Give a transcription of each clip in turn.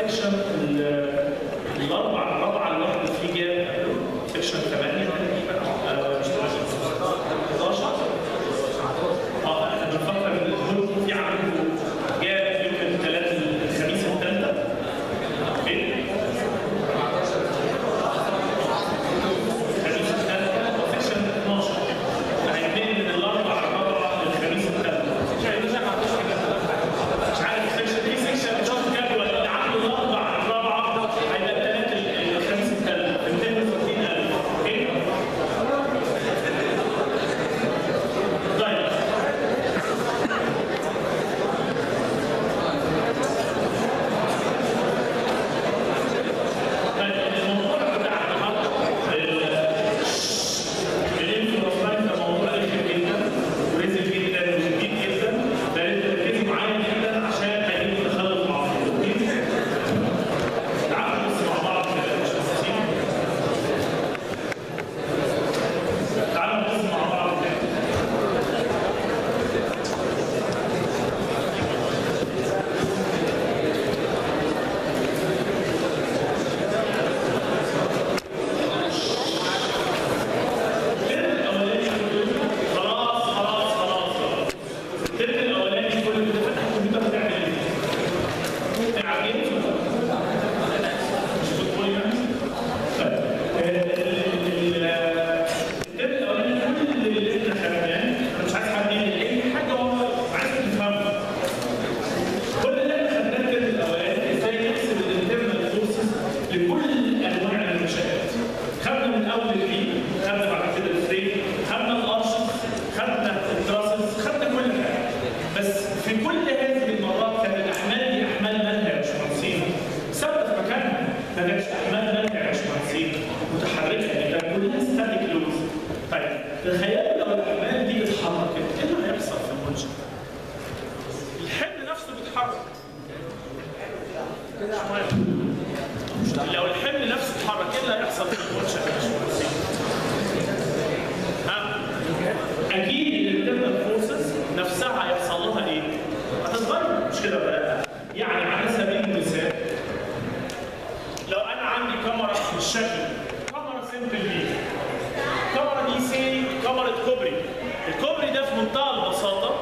سكشن ال- الاربع الرابعه اللي واحده فيه جاب سكشن 8 تقريبا آه، مش 11 اه انا بفكر ان الجروب في عنده جاب يوم الثلاث الخميس الثالثه اوكي الخميس الثالثه سكشن 12 هينتهي من الاربع الرابعه للخميس الثالثه مش عارف سكشن في سكشن مش عارف جدول اللي عنده الاربع الرابعه هيبقى الثلاث الخميس الثالث 230,000 اوكي طيب طيب الموضوع بتاع النهارده الانفلونزا ده موضوع رخم جدا ورزق جدا وشديد جدا لازم تركزوا معايا جدا عشان هيجي تخلف مع بعض أوكي؟ تعالوا بس مع بعض كده مش مستحيل تعالوا بس مع بعض كده الترم الاولاني خلاص خلاص خلاص خلاص الترم الاولاني كل اللي فتح الكمبيوتر بتعمل ايه؟ قاعدين مش بتقول يعني؟ طيب ال- ال- ال- الترم الاولاني كل اللي احنا خدناه انا مش عايز حد يعمل اي حاجه هو عايز تفهمها كل اللي احنا خدناه الترم الاولاني ازاي نحسب الانترنال فورسز لكل انواع المنشات خدنا من اول البي خدنا بعد كده الفريم خدنا الارشف خدنا التراسز خدنا كل حاجه بس في كل هذه المرات كان الاحمال دي احمال مالها يا باشمهندسين ثابته في مكانها ما كانتش احمال مالها يا باشمهندسين متحركه دي كانت كلها ستاتيك لوز طيب تخيلوا لو الاحمال دي اتحركت ايه اللي هيحصل في المنشأ؟ الحمل نفسه بيتحرك لو الحمل نفسه اتحرك ايه اللي هيحصل في المنشأ يا باشمهندسين؟ ها؟ اكيد الانترنال فورسز نفسها هيحصل لها ايه؟ هتتغير مش كده ولا لا؟ يعني على سبيل المثال لو انا عندي كاميرا بالشكل كاميرا سمبل دي الكاميرا دي سي كاميرا كوبري الكوبري ده في منتهى البساطه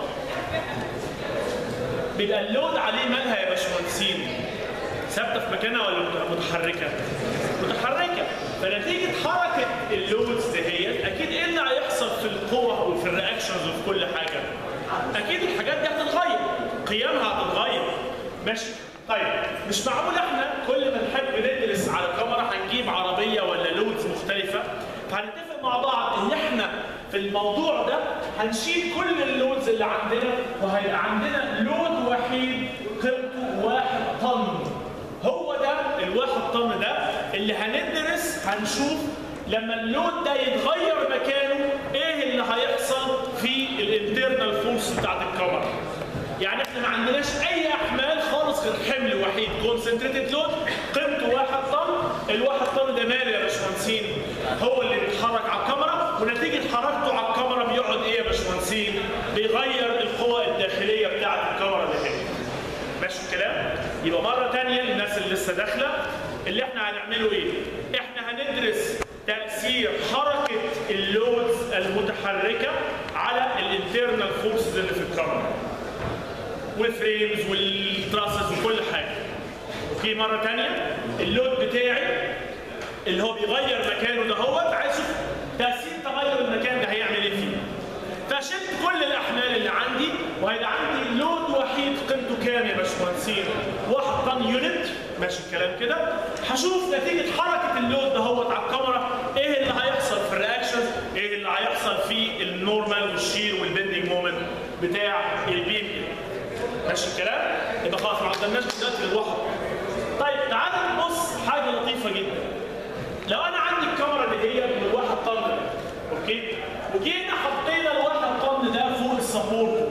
بيبقى اللود عليه مالها يا باشمهندسين ثابته في مكانها ولا متحركه؟ متحركه فنتيجه حركه اللودز دهيت اكيد ايه اللي هيحصل في القوه وفي الرياكشنز وفي كل حاجه؟ اكيد الحاجات دي هتتغير قيمها هتتغير ماشي طيب مش معقول احنا كل ما نحب ندرس على كاميرا هنجيب عربيه ولا لودز مختلفه فهنتفق مع بعض ان احنا في الموضوع ده هنشيل كل اللودز اللي عندنا وهيبقى عندنا لود وحيد قيمته واحد طن هو ده الواحد طن ده اللي هندرس هنشوف لما اللود ده يتغير مكانه ايه اللي هيحصل في الانترنال فورس بتاعت الكاميرا يعني احنا ما عندناش اي احمال خالص غير حمل وحيد كونسنتريتد لود قيمته واحد طن الواحد طن ده مالي يا باشمهندسين هو اللي بيتحرك على الكاميرا ونتيجه حركته على الكاميرا بيقعد ايه يا باشمهندسين بيغير القوى الداخليه بتاعت الكاميرا اللي هنا ماشي الكلام يبقى مره تانية للناس اللي لسه داخله اللي احنا هنعمله ايه احنا هندرس تاثير حركه اللودز المتحركه على الانترنال فورسز اللي في الكاميرا والفريمز والتراسز وكل حاجه اوكي مره تانية اللود بتاعي اللي هو بيغير مكانه ده هو عايز اشوف تاثير تغير المكان ده هيعمل ايه فيه فشلت كل الاحمال اللي عندي وهيبقى عندي لود وحيد قيمته كام يا باشمهندسين؟ واحد طن يونت ماشي الكلام كده هشوف نتيجه حركه اللود ده هو على الكاميرا ايه اللي هيحصل في الرياكشنز ايه اللي هيحصل في النورمال والشير والبندنج مومنت بتاع البيم ماشي الكلام؟ يبقى خلاص ما عدناش دلوقتي للوحد طيب تعالى نبص حاجه لطيفه جدا لو انا عندي الكاميرا اللي هي من الواحد طن ده اوكي وجينا حطينا الواحد طن ده فوق السبورت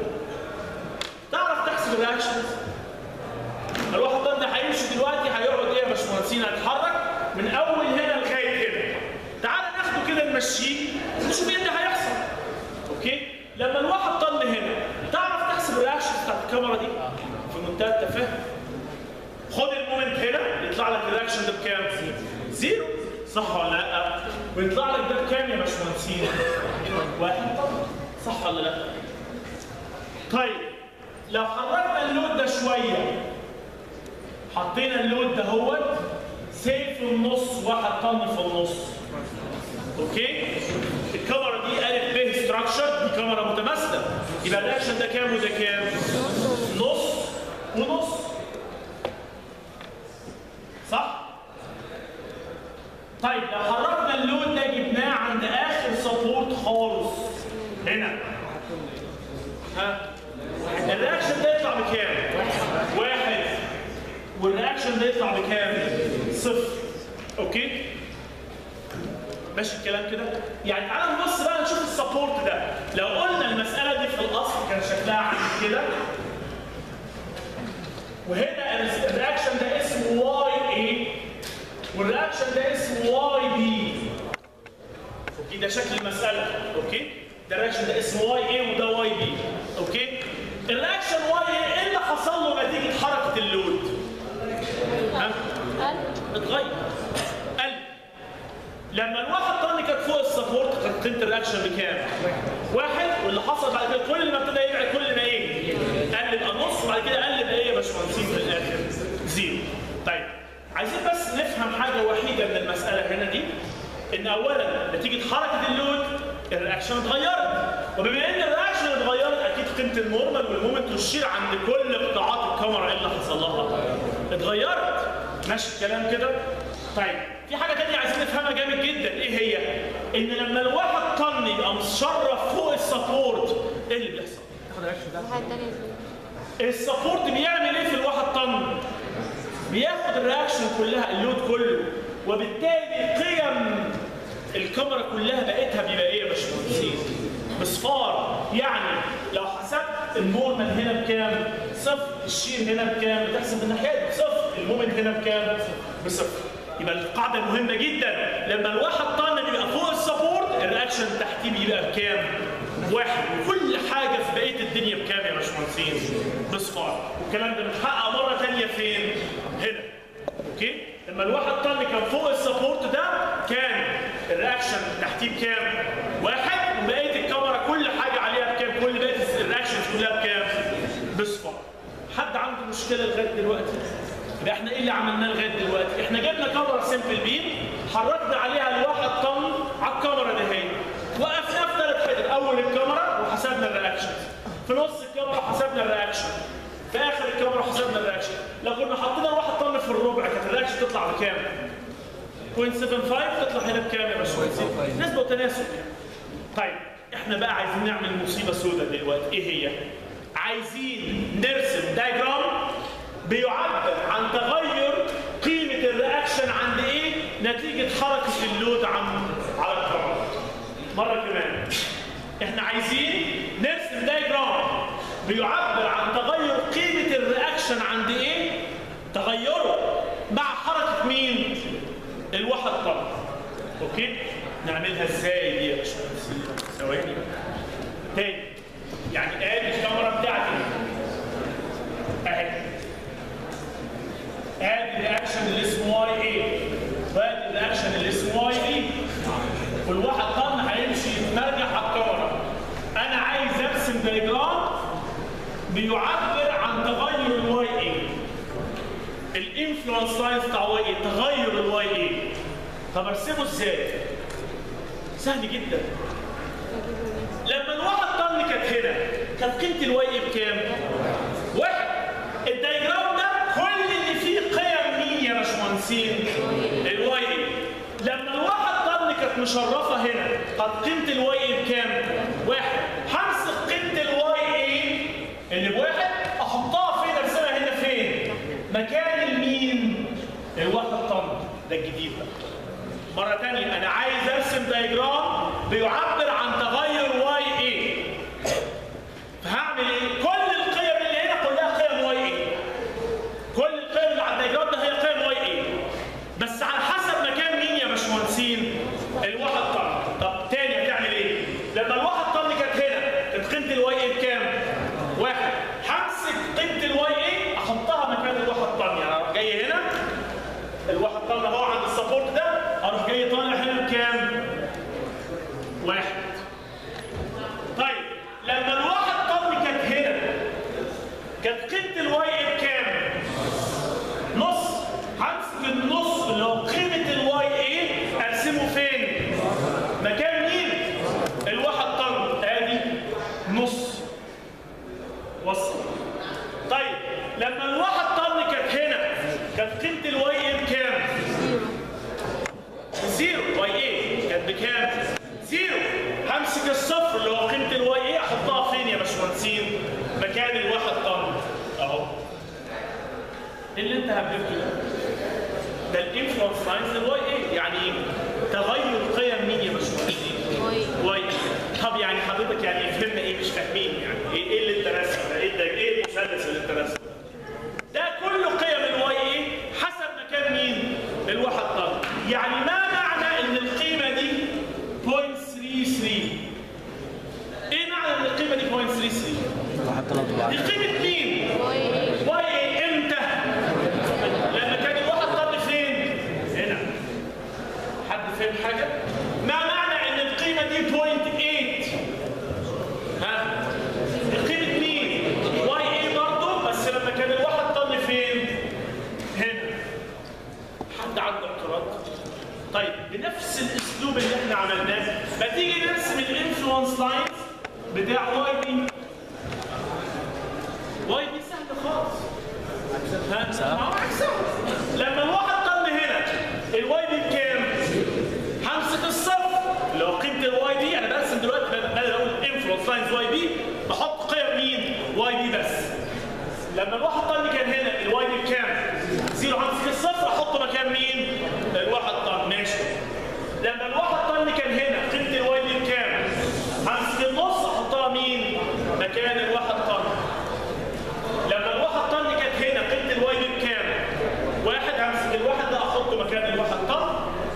تعرف تحسب الرياكشنز الواحد طن ده هيمشي دلوقتي هيقعد ايه يا باشمهندسين هيتحرك من اول هنا لغايه هنا تعالى ناخده كده نمشيه نشوف ايه اللي هيحصل اوكي لما الواحد طن هنا تعرف تحسب الرياكشنز بتاعت الكاميرا دي في منتهى التفاهه خد المومنت هنا يطلع لك الرياكشن ده بكام؟ زيرو صح ولا لا؟ ويطلع لك ده بكام يا باشمهندسين؟ واحد طبعا صح ولا لا؟ طيب لو حركنا اللود ده شويه حطينا اللود ده هو سيف في النص واحد طن في النص اوكي الكاميرا دي الف ب ستراكشر دي كاميرا متماثله يبقى الرياكشن ده كام وده كام؟ نص ونص صح؟ طيب لو حركنا اللود ده جبناه عند اخر سبورت خالص هنا ها الرياكشن ده يطلع بكام؟ واحد والرياكشن ده يطلع بكام؟ صفر اوكي؟ ماشي الكلام كده؟ يعني تعالى نبص بقى نشوف السبورت ده لو قلنا المسألة دي في الأصل كان شكلها عامل كده وهنا الرياكشن ده اسمه واي اي والرياكشن ده اسمه واي بي اوكي ده شكل المسألة اوكي؟ ده الرياكشن ده اسمه واي اي وده واي بي اوكي؟ الرياكشن واي اي ايه اللي حصل له نتيجة حركة اللود؟ ها؟ اتغير قل لما الواحد طن كانت فوق السبورت كانت قيمه الرياكشن بكام؟ واحد واللي حصل بعد كده كل ما ابتدى يبعد كل ما ايه؟ قل يبقى نص وبعد كده قل يبقى ايه يا باشمهندسين في الاخر؟ زيرو. طيب عايزين بس نفهم حاجه وحيده من المساله هنا دي ان اولا نتيجه حركه اللود الرياكشن اتغيرت وبما ان الرياكشن اتغيرت اكيد قيمه النورمال والمومنت والشير عند كل قطاعات الكاميرا ايه اللي حصل لها؟ اتغيرت ماشي الكلام كده؟ طيب في حاجه تانية عايزين نفهمها جامد جدا ايه هي؟ ان لما الواحد طن يبقى مشرف فوق السبورت ايه اللي بيحصل؟ واحد تاني السبورت بيعمل ايه في الواحد طن؟ بياخد الرياكشن كلها اللود كله وبالتالي قيم الكاميرا كلها بقيتها بيبقى ايه يا باشمهندسين؟ بصفار يعني لو حسبت النورمال هنا بكام؟ صفر الشير هنا بكام؟ بتحسب الناحيه دي صفر المومنت هنا بكام؟ بصفر يبقى القاعده مهمه جدا لما الواحد طن بيبقى فوق السبورت الرياكشن تحتيه بيبقى بكام؟ واحد وكل حاجه في بقيه الدنيا بكام يا باشمهندسين؟ بصفار والكلام ده متحقق مره ثانيه فين؟ هنا اوكي؟ لما الواحد طن كان فوق السبورت ده كان الرياكشن تحتيه بكام؟ واحد وبقيه الكاميرا كل حاجه عليها بكام؟ كل بقيه الرياكشنز كلها بكام؟ بصفار حد عنده مشكله لغايه دلوقتي؟ يبقى احنا ايه اللي عملناه لغايه دلوقتي؟ احنا جبنا كاميرا سمبل بيم حركنا عليها الواحد طن على الكاميرا دي هي وقفناها في ثلاث حتت اول الكاميرا وحسبنا الرياكشن في نص الكاميرا حسبنا الرياكشن في اخر الكاميرا حسبنا الرياكشن لو كنا حطينا الواحد طن في الربع كانت الرياكشن تطلع بكام؟ 0.75 تطلع هنا بكام يا باشمهندس؟ نسبه وتناسب طيب احنا بقى عايزين نعمل مصيبه سوداء دلوقتي ايه هي؟ عايزين نرسم دايجرام بيعبر عن تغير قيمة الرياكشن عند ايه؟ نتيجة حركة اللود عن على الكاميرا. مرة كمان. احنا عايزين نرسم دايجرام بيعبر عن تغير قيمة الرياكشن عند ايه؟ تغيره مع حركة مين؟ الواحد طن. اوكي؟ نعملها ازاي دي يا باشمهندس؟ ثواني. تاني. يعني ادي الكاميرا بتاعتي. اهي. ادي الرياكشن اللي اسمه واي اي وادي الرياكشن اللي اسمه واي بي والواحد طن هيمشي يتمرجح على الكاميرا انا عايز ارسم دايجرام بيعبر عن تغير الواي اي الانفلونس لاينز بتاع واي اي تغير الواي اي طب ارسمه ازاي؟ سهل جدا لما الواحد طن كانت هنا كانت قيمه الواي اي بكام؟ واحد الدايجرام ده كل اللي فيه قيم مين يا باشمهندسين؟ الواي اي لما الواحد طن كانت مشرفه هنا قد قيمه الواي اي بكام؟ واحد همسك قيمه الواي اي اللي بواحد احطها فين ارسمها هنا فين؟ مكان المين؟ الواحد طن ده الجديد بقى مرة تانية أنا عايز أرسم دايجرام بيعبر عن تغير واي اي فهعمل إيه؟ كل القيم اللي هنا كلها قيم واي اي كل القيم اللي على الدايجرام ده هي قيم واي اي بس على حسب مكان مين يا باشمهندسين؟ الواحد طن طب تاني هتعمل إيه؟ لما الواحد طن كانت هنا كانت قيمة الواي اي بكام؟ واحد همسك قيمة الواي اي أحطها مكان الواحد طن يعني أروح جاي قيمه الواي ايه بكام؟ نص همسك النص اللي هو قيمه الواي ايه ارسمه فين؟ مكان مين؟ الواحد طن ادي نص وصل طيب لما الواحد طن كانت هنا كانت قيمه الواي ايه بكام؟ زيرو واي ايه كانت بكام؟ زيرو همسك الصفر اللي هو قيمه الواي ايه احطها فين يا باشمهندسين؟ مكان الواحد طن اهو ايه اللي انت هببته ده؟ ده الانفلونس لاينز للواي ايه يعني تغير قيم مين يا باشمهندسين؟ واي طب يعني حضرتك يعني فهمنا ايه مش فاهمين يعني ايه ايه اللي انت راسمه ده؟ ايه ده ايه المثلث اللي انت راسمه ده كله قيم الواي ايه حسب مكان مين الواحد طن يعني ما معنى ان القيمه دي 0.33 ايه معنى ان القيمه دي 0.33 واحد طلب بعد دي قيمه مين واي ايه امتى لما كان الواحد طن فين هنا حد فهم حاجه ما معنى ان القيمه دي 0.8 ها دي قيمه مين واي ايه برضه بس لما كان الواحد طن فين هنا حد عنده اعتراض طيب بنفس الاسلوب اللي احنا عملناه ما تيجي نرسم الانفلونس لاينز بتاع واي بي واي بي سهل خالص ها ما هو عكسها. لما الواحد طن هنا الواي بي بكام؟ همسك الصفر اللي هو قيمه الواي بي انا برسم دلوقتي بدل اقول انفلونس لاينز واي بي بحط قيم مين؟ واي بي بس لما الواحد طن كان هنا الواي بي بكام؟ زيرو همسك الصفر احطه مكان مين؟ الواحد طن ماشي لما الواحد طن كان هنا قيمه الواي بي بكام؟ همسك النص احطها مين؟ مكان الواحد طن لما الواحد طن كانت هنا قيمه الواي بي بكام؟ واحد همسك الواحد ده احطه مكان الواحد طن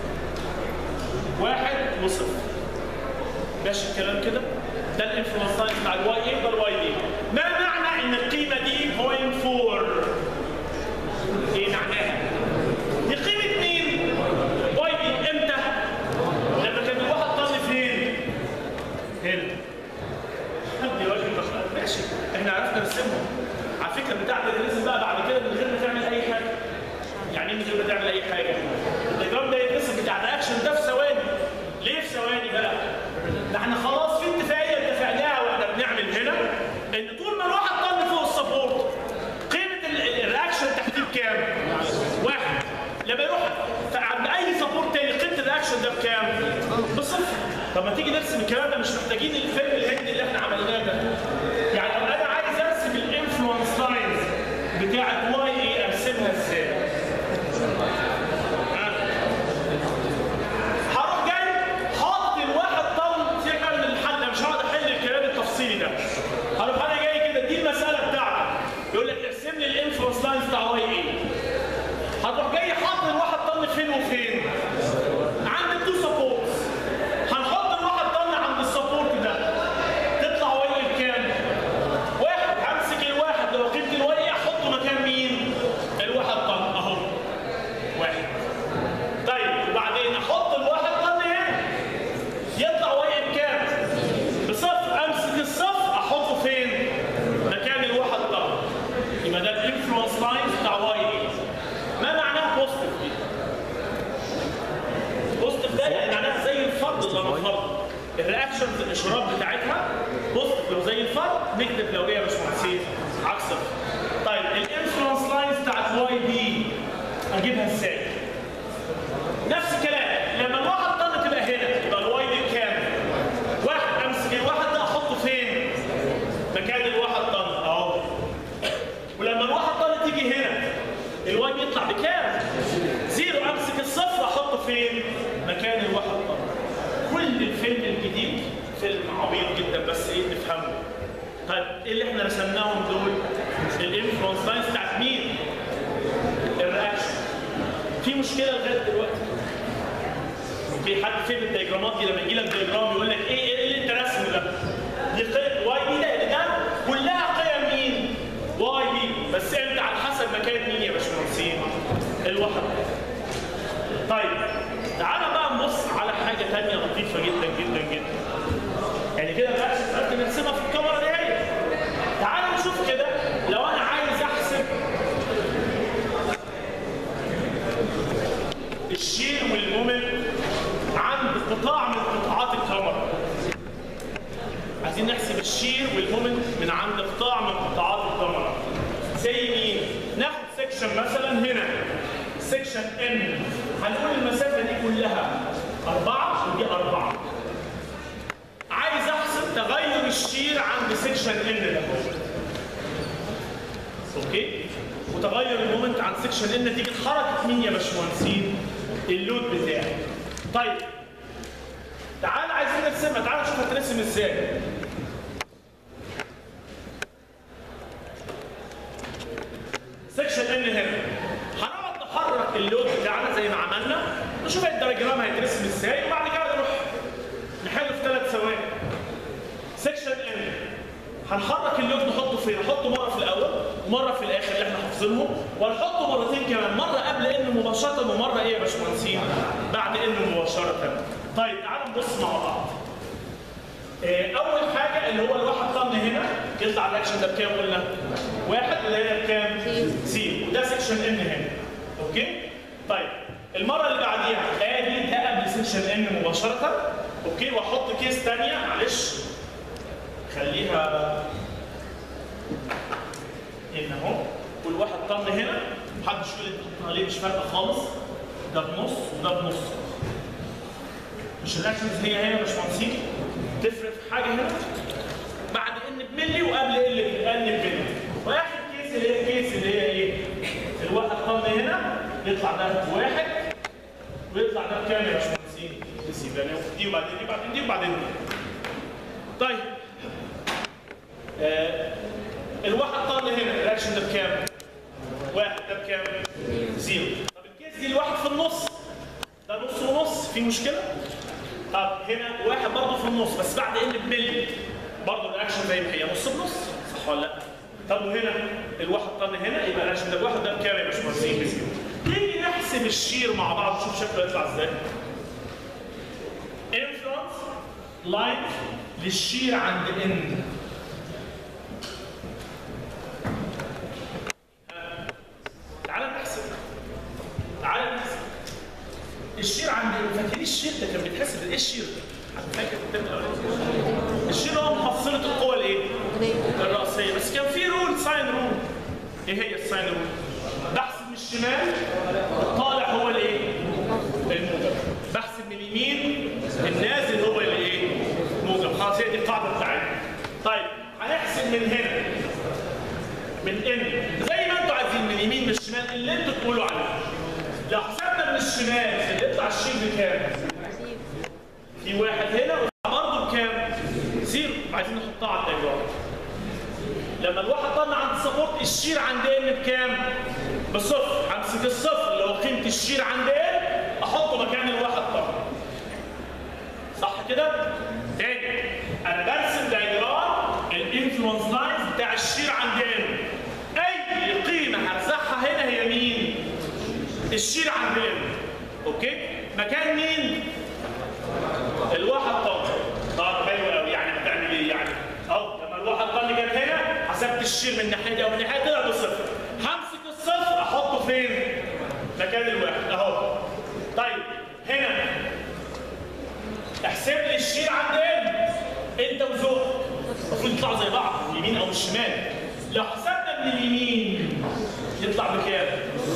واحد وصفر ماشي الكلام كده؟ ده الانفلونس لاين بتاع الواي ايه ده الواي دي ما معنى ان القيمه دي 0.4 ايه معناها؟ دي قيمه مين؟ واي بي امتى؟ لما كان الواحد طن فين؟ هنا حد يواجه المسألة ماشي احنا عرفنا نرسمهم على فكره بتاع الرسم بقى بعد كده من غير ما تعمل اي حاجه يعني ايه من غير ما تعمل اي حاجه الدياجرام ده يترسم بتاع الرياكشن ده في ثواني ليه في ثواني بقى؟ ده احنا خلاص في اتفاقيه اتفقناها واحنا بنعمل هنا ان طول ما الواحد طن فوق السبورت قيمه ال- ال- الرياكشن تحتيه بكام؟ واحد لما يروح عند اي سبورت تاني قيمه الرياكشن ده بكام؟ بصفر طب ما تيجي نرسم الكلام ده مش محتاجين الفيلم الهندي اللي احنا عملناه ده يعني لو انا عايز ارسم الانفلونس لاينز بتاعت واي اي ارسمها ازاي؟ ها؟ هروح جاي حاطط الواحد طن سيبك من الحل أنا مش هقعد احل الكلام التفصيلي ده هروح انا جاي كده دي المساله بتاعتك يقول لك ارسم لي الانفلونس لاينز بتاع واي اي هتروح جاي حاطط الواحد طن فين وفين؟ عند التو سبورتس هنحط الواحد طن عند السبورت ده تطلع واي بكام؟ واحد همسك الواحد لو قيمه الواي احطه مكان مين؟ الواحد طن اهو واحد طيب وبعدين احط الواحد طن هنا يطلع واي بكام؟ بصفر امسك الصفر احطه فين؟ مكان الواحد طن يبقى ده الانفلونس لاين بتاع واي ما معناه بوزيتيف دي؟ بوزيتيف ده يعني معناها زي الفرد اللي انا فرد الرياكشنز الاشارات بتاعتها بوزيتيف لو زي الفرد نكتب لو هي مش مهندسين عكس الفرد. طيب الانفلونس لاينز بتاعت واي بي اجيبها ازاي؟ نفس الكلام لما الواحد طن تبقى هنا يبقى الواي دي بكام؟ واحد امسك الواحد ده احطه فين؟ مكان الواحد طن اهو ولما الواحد طن تيجي هنا الواي بيطلع بكام؟ زيرو امسك الصفر احطه فين؟ مكان الواحد طن كل الفيلم الجديد فيلم عبيط جدا بس ايه نفهمه طيب ايه اللي احنا رسمناهم دول؟ الانفلونس لاينز بتاعت مين؟ الرياكشن في مشكله لغايه دلوقتي في حد فين الدياجرامات دي لما يجي لك دياجرام يقول لك ايه ايه اللي انت رسمه ده؟ دي قيم واي بي ده ده كلها قيم مين؟ واي بي بس انت على حسب مكان مين يا باشمهندسين؟ الواحد طيب تعالى بقى نبص على حاجه ثانيه لطيفه جدا جدا جدا يعني كده بقى عرفت نرسمها في الكاميرا دي هي تعالى نشوف كده لو انا عايز سكشن ان هنقول المسافه دي كلها أربعة ودي أربعة عايز أحسب تغير الشير عند سكشن ان ده أوكي وتغير المومنت عند سكشن ان نتيجة حركة مين يا باشمهندسين؟ اللود بتاعي طيب تعال عايزين نرسمها تعال نشوف هترسم ازاي سكشن ان هنا هنقعد نحرك اللود بتاعنا زي ما عملنا نشوف الدياجرام هيترسم ازاي وبعد كده نروح نحله في ثلاث ثواني سكشن ان هنحرك اللود نحطه فين؟ نحطه مره في الاول ومره في الاخر اللي احنا حافظينهم وهنحطه مرتين كمان مره قبل ان مباشره ومره ايه يا باشمهندسين؟ بعد ان مباشره. طيب تعالوا نبص مع بعض. آه، اول حاجه اللي هو الواحد طن هنا يطلع الرياكشن ده بكام قلنا؟ واحد اللي هي بكام؟ سي وده سكشن ان هنا. اوكي؟ طيب المره اللي بعديها ادي ده قبل سكشن ان مباشره اوكي واحط كيس ثانيه معلش خليها هنا اهو كل واحد طن هنا محدش يقول لي تحطها ليه مش فارقه خالص ده بنص وده بنص مش الاكشنز هي هنا يا باشمهندسين تفرق في حاجه هنا بعد ان بملي وقبل ال ان بملي واخر كيس اللي هي الكيس اللي هي ايه؟ الواحد طن هنا يطلع ده واحد ويطلع ده بكام يا باشمهندسين؟ نسيب يعني دي وبعدين دي وبعدين دي وبعدين دي طيب آه الواحد طن هنا الرياكشن ده بكام؟ واحد ده بكام؟ زيرو طب الكيس دي الواحد في النص ده نص ونص في مشكله؟ طب هنا واحد برضه في النص بس بعد ان بملي برضه الرياكشن زي ما هي نص بنص صح ولا لا؟ طب وهنا الواحد طن هنا يبقى الرياكشن ده الواحد ده بكام يا باشمهندسين؟ بزيرو نيجي نحسب الشير مع بعض نشوف شكله يطلع ازاي انفلونس لاين للشير عند ان تعال نحسب تعال نحسب الشير عند فاكرين الشير ده كان بيتحسب ايه الشير ده؟ حد فاكر الترم الاولاني؟ الشير هو محصله القوى الايه؟ الرئيسيه بس كان في رول ساين رول ايه هي الساين رول؟ بحسب من الشمال الطالع هو الايه؟ الموجب بحسب من اليمين النازل هو الايه؟ موجب خلاص هي دي القاعده بتاعتنا طيب هنحسب من هنا من ان زي ما انتوا عايزين من اليمين من الشمال اللي انتوا تقولوا عليه لو حسبنا من الشمال اللي يطلع الشيل بكام؟ في واحد هنا ويطلع برضه بكام؟ زيرو عايزين نحطها على الدياجرام لما الواحد طلع عند السبورت الشير عند ان بكام؟ بصفر همسك الصفر اللي هو قيمه الشير عند ان احطه مكان الواحد طن صح كده؟ تاني انا برسم دايجرام الانفلونس لاينز بتاع الشير عند ان اي قيمه هرزعها هنا هي مين؟ الشير عند ان اوكي؟ مكان مين؟ الواحد طن طب حلو قوي يعني هتعمل ايه يعني؟ اهو لما الواحد طن جت هنا حسبت الشير من الناحيه دي او من الناحيه دي طلع بصفر همسك الصفر احطه فين؟ مكان الواحد اهو طيب هنا احسب لي الشير عند ان انت وذوقك المفروض يطلعوا زي بعض اليمين او الشمال لو حسبنا من اليمين يطلع بكام؟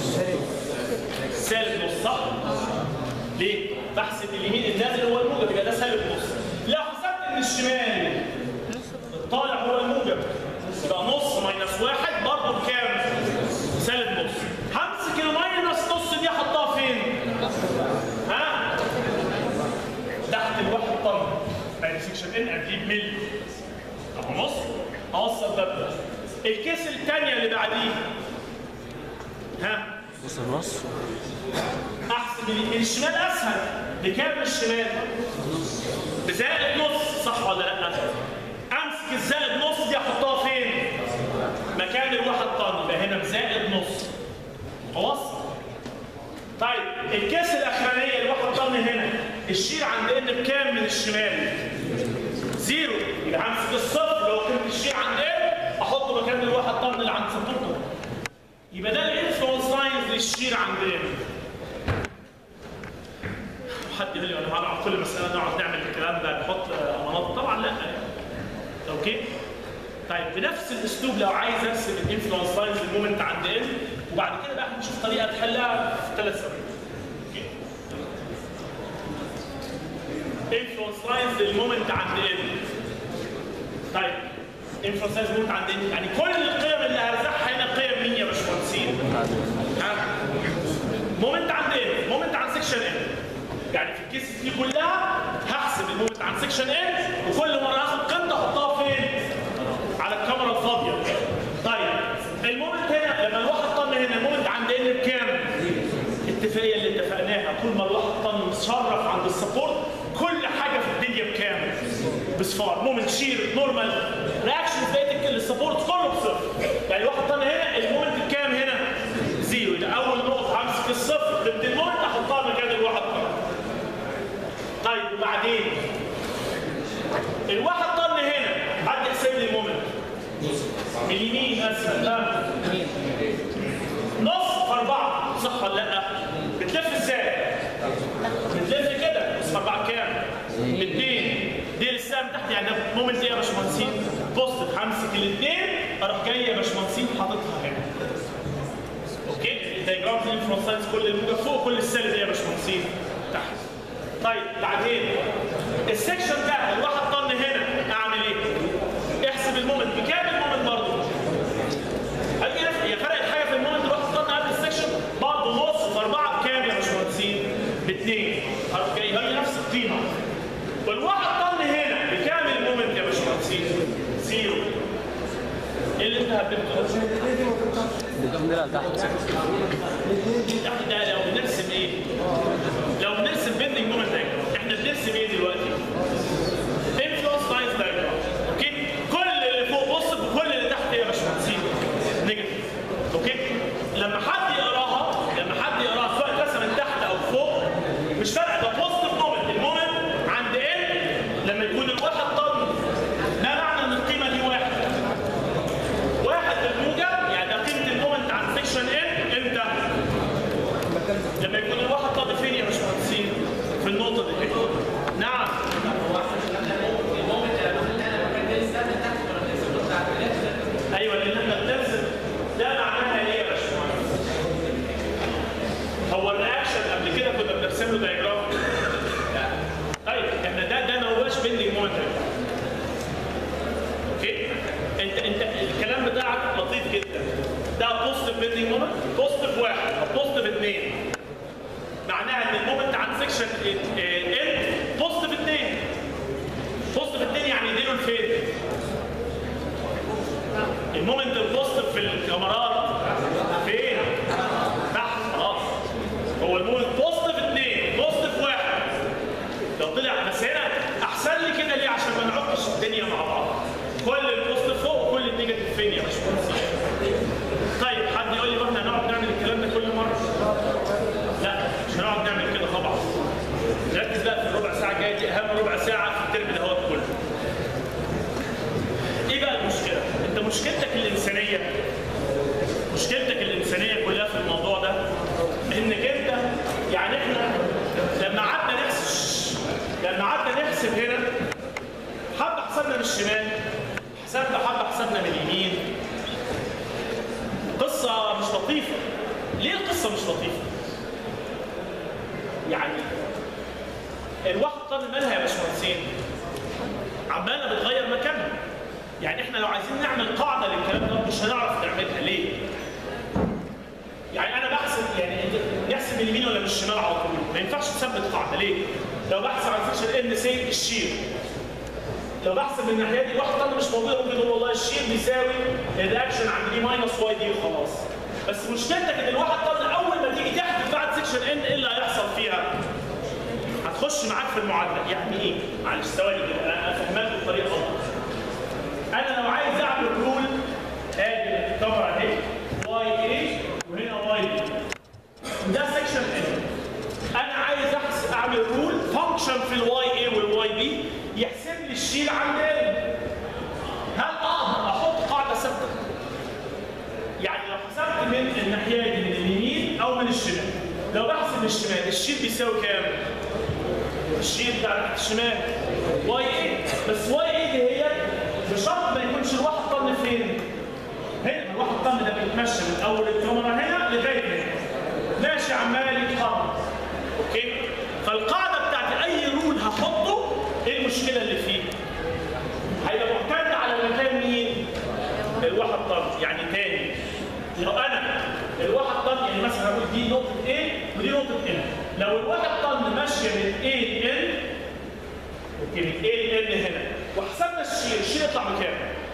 سالب نص صح؟ ليه؟ بحسب اليمين النازل هو الموجب يبقى ده سالب نص لو حسبت من الشمال الطالع هو الموجب يبقى نص ماينس واحد برضه بكام؟ سالب نص همسك الماينس نص دي احطها فين؟ ها؟ تحت الواحد طن بعد سكشن ان اجيب ملي اهو نص اوصل ده بده الكيس الثانيه اللي بعديه ها نص النص احسب اليمين الشمال اسهل بكام الشمال؟ بزائد نص صح ولا لا؟ امسك الزائد نص دي احطها فين؟ مكان الواحد طن يبقى هنا بزائد نص خلاص؟ طيب الكيس الاخرانيه الواحد طن هنا الشير عند ان بكام من الشمال؟ زيرو يبقى همسك الصفر لو كنت الشير عند ان احطه مكان الواحد طن اللي عند سبورته يبقى ده الانفلونس لاينز للشير عند ان حد يقول لي انا هنقعد كل مساله نقعد نعمل الكلام ده نحط امانات طبعا لا يعني. اوكي طيب بنفس الاسلوب لو عايز ارسم الانفلونس لاينز المومنت عند ان وبعد كده بقى هنشوف طريقه تحلها في ثلاث ثواني انفلونس لاينز المومنت عند ان طيب انفلونس لاينز المومنت عند ان يعني كل القيم اللي هرزعها هنا قيم مين يا باشمهندسين؟ ها؟ مومنت عند ان مومنت عند سكشن ان يعني في الكيس دي كلها هحسب المومنت عند سكشن ان وكل مره اخد قيمته احطها فين؟ على الكاميرا الفاضيه طيب المومنت هنا لما الواحد طن هنا المومنت عند ان بكام؟ الاتفاقيه اللي اتفقناها طول ما الواحد طن مشرف عند السبورت كل حاجه في الدنيا بكام؟ بصفار مومنت شير نورمال رياكشن بقيه السبورت كله بصفر يعني الواحد طن هنا المومنت بكام هنا؟ زيرو يبقى اول نقطه همسك الصفر ضد المومنت احطها مكان الواحد طن طيب وبعدين الواحد طن هنا حد يحسب لي المومنت من اليمين اسفل ها نص في أربعة صح ولا لأ؟ بتلف ازاي؟ بتلف كده نص في أربعة كام؟ اثنين دي السهم تحت يعني ده مومنت ايه يا باشمهندسين؟ بوست همسك الاثنين اروح جاي يا باشمهندسين حاططها هنا. اوكي؟ الدايجرام دي الانفلونس ساينس كل الموجب فوق كل السالب ايه يا باشمهندسين؟ تحت. طيب بعدين السكشن ده الواحد طن هنا اعمل ايه؟ احسب المومنت بكام المومنت برضه؟ هل كده هي فرقت حاجه في المومنت الواحد طن قبل السكشن برضه نص في اربعه بكام يا باشمهندسين؟ باثنين هروح جاي هي نفس القيمه والواحد طن هنا بكام المومنت يا باشمهندسين؟ زيرو ايه اللي انت هببته بكملها تحت تحت ده لو بنرسم ايه؟ لو بنرسم بيندنج مومنت دايجرام احنا بنرسم ايه دلوقتي؟ انفلونس لاينز دايجرام اوكي؟ كل اللي فوق بص وكل اللي تحت ايه يا باشمهندسين؟ نيجاتيف اوكي؟ لما حد يقراها لما حد يقراها سواء اترسم من تحت او فوق مش فارقه ده بوزيتيف مومنت المومنت عند ان لما يكون الواحد طن ده معنى ان القيمه دي واحد واحد بالموجب يعني ده قيمه المومنت عند سكشن ان امتى؟ لما يكون الواحد طالب فين يا باشمهندسين؟ في النقطة دي كده. نعم. ايوه لان احنا بنرسم ده معناها ايه يا باشمهندس؟ هو الرياكشن قبل كده كنا بنرسم له دايجرام. طيب احنا ده ده ما هوش بيندنج مومنت اوكي؟ انت انت الكلام بتاعك لطيف جدا. ده بوزيتيف بيندنج مومنت بوزيتيف واحد او بوزيتيف اثنين. معناها ان المومنت عند سكشن ان بوزيتيف 2 بوزيتيف 2 يعني يديله لفين؟ المومنت البوزيتيف في الكاميرات فين؟ تحت خلاص هو المومنت بوزيتيف 2 بوزيتيف 1 لو طلع بس هنا احسن لي كده ليه عشان ما نعكش الدنيا مع بعض كل البوزيتيف فوق وكل النيجاتيف فين يا باشمهندس طيب حد يقول لي واحنا هنقعد نعمل الكلام ده كل مره لا مش هنقعد نعمل كده طبعا نركز بقى في الربع ساعه الجايه دي اهم ربع ساعه في الترم ده هو كله ايه بقى المشكله انت مشكلتك الانسانيه مشكلتك الانسانيه كلها في الموضوع ده انك انت يعني احنا لما قعدنا نحسب لما قعدنا نحسب هنا حبه حسبنا من الشمال حسبنا حبه حسبنا من اليمين قصه مش لطيفه ليه القصه مش لطيفه يعني الواحد طن مالها يا باشمهندسين عماله بتغير مكانها يعني احنا لو عايزين نعمل قاعده للكلام ده مش هنعرف نعملها ليه؟ يعني انا بحسب يعني نحسب اليمين ولا من الشمال على طول ما ينفعش تثبت قاعده ليه؟ لو بحسب على سكشن ان سي الشير لو بحسب من الناحيه دي واحد طن مش موجود ممكن اقول والله الشير بيساوي الرياكشن عند دي ماينس واي دي وخلاص بس مشكلتك ان الواحد طن اول ما تيجي تحدث بعد سكشن ان ايه اللي هيحصل فيها؟ هتخش معاك في المعادله يعني ايه؟ معلش ثواني كده انا افهمها لكم بطريقه غلط. انا لو عايز اعمل رول ادي الكاميرا اهي واي اي وهنا واي بي ده سكشن ان انا عايز احسب اعمل رول فانكشن في الواي اي والواي بي يحسب لي الشيل عند ان هل اقدر احط قاعده ثابته؟ يعني لو حسبت من الناحيه دي من اليمين او من الشمال لو بحسب من الشمال الشيل بيساوي كام؟ الشيل بتاع ناحيه الشمال واي اي بس واي اي دي هي بشرط ما يكونش الواحد طن فين؟ هنا الواحد طن ده بيتمشى من اول الكاميرا هنا لغايه هنا ماشي عمال يتحرك اوكي فالقاعده بتاعت اي رول هحطه ايه المشكله اللي فيه هيبقى معتمد على مكان مين الواحد طن يعني تاني لو انا الواحد طن يعني مثلا هقول دي نقطه A ودي نقطه N لو الواحد طن ماشيه من A ل N اوكي من A ل N هنا وحسبنا الشير الشير يطلع بكام؟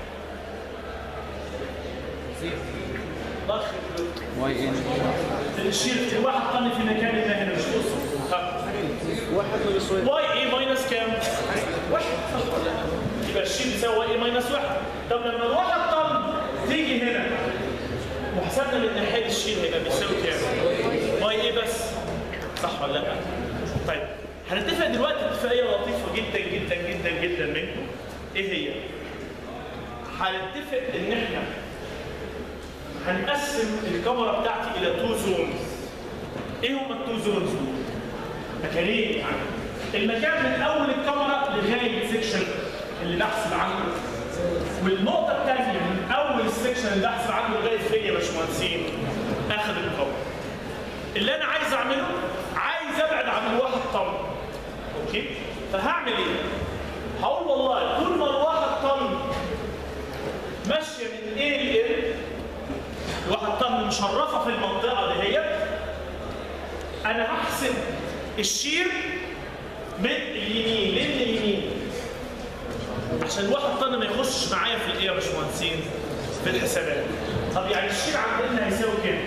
ضخ واي ان الشير الواحد طن في مكان ما هنا مش قصه ها. واحد ولا واي اي ماينس كام؟ واحد صح ولا لا؟ يبقى الشيء بيساوي واي اي ماينس واحد طب لما الواحد طن تيجي هنا وحسبنا من ناحيه الشيء هيبقى بيساوي كام؟ واي اي بس صح ولا لا؟ طيب هنتفق دلوقتي اتفاقيه لطيفه جدا جدا جدا جدا منكم ايه هي؟ هنتفق ان احنا هنقسم الكاميرا بتاعتي الى تو زونز ايه هما التو زونز دول؟ مكانين يعني المكان من اول الكاميرا لغايه سيكشن اللي بحسب عنه والنقطه الثانيه من اول السيكشن اللي بحسب عنه لغايه فين يا باشمهندسين اخر الكاميرا اللي انا عايز اعمله عايز ابعد عن الواحد طن اوكي فهعمل ايه هقول والله طول ما الواحد طن ماشيه من A ل L الواحد طن مشرفه في المنطقه دهيت انا هحسب الشير من اليمين ليه من اليمين عشان الواحد طن ما يخشش معايا في الايه يا باشمهندسين في الحسابات طب يعني الشير عندنا هيساوي كام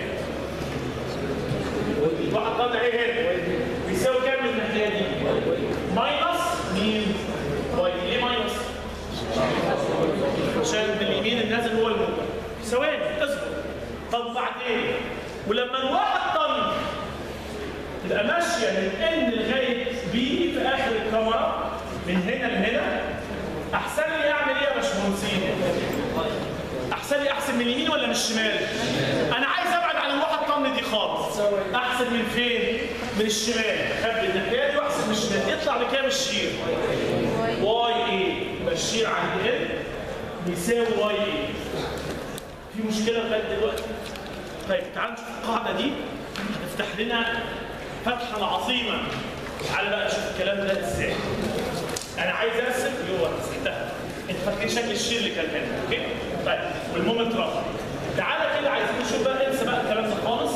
الواحد طن ايه هنا بيساوي كام من الناحيه دي ماينس مين واي ليه ماينس عشان من اليمين النازل هو الموجب ثواني اصبر طب بعدين ولما الواحد طن تبقى ماشيه من ان لغايه بي في اخر الكاميرا من هنا لهنا احسن لي اعمل ايه يا باشمهندسين؟ احسن لي احسب من اليمين ولا من الشمال؟ انا عايز ابعد عن الواحد طن دي خالص احسب من فين؟ من الشمال خبي الناحيه دي واحسب من الشمال يطلع بكام الشير؟ واي اي يبقى الشير عند ال بيساوي واي اي في مشكله لغايه دلوقتي؟ طيب تعالوا نشوف القاعده دي هتفتح لنا فتحة عظيمة تعالى بقى نشوف الكلام ده ازاي انا عايز ارسم يوه سهلتها انت فاكرين شكل الشير اللي كان هنا اوكي طيب والمومنت رفع تعالى كده عايزين نشوف بقى انسى بقى الكلام ده خالص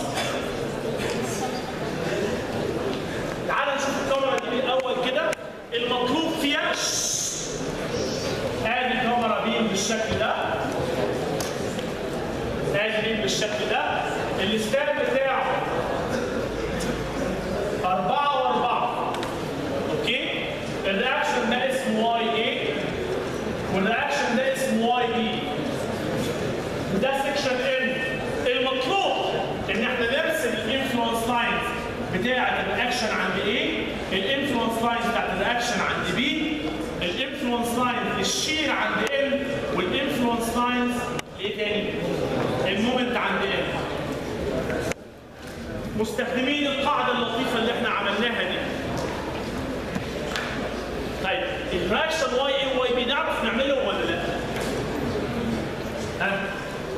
تعالى نشوف الكاميرا دي من الاول كده المطلوب فيها ادي كاميرا بيم بالشكل ده ادي بيم بالشكل ده الستاند بتاعه أربعة وأربعة أوكي الرياكشن ده اسمه واي اي والرياكشن ده اسمه واي بي وده سكشن ان المطلوب ان احنا نرسم الانفلونس لاينز بتاعة الرياكشن عند ايه الانفلونس لاينز بتاعت الرياكشن عند بي الانفلونس لاينز للشير عند ال والانفلونس لاينز ايه تاني المومنت عند ال مستخدمين القاعدة اللطيفة اللي احنا عملناها دي. طيب الرياكشن واي اي واي بي نعرف نعمله ولا لا؟ ها؟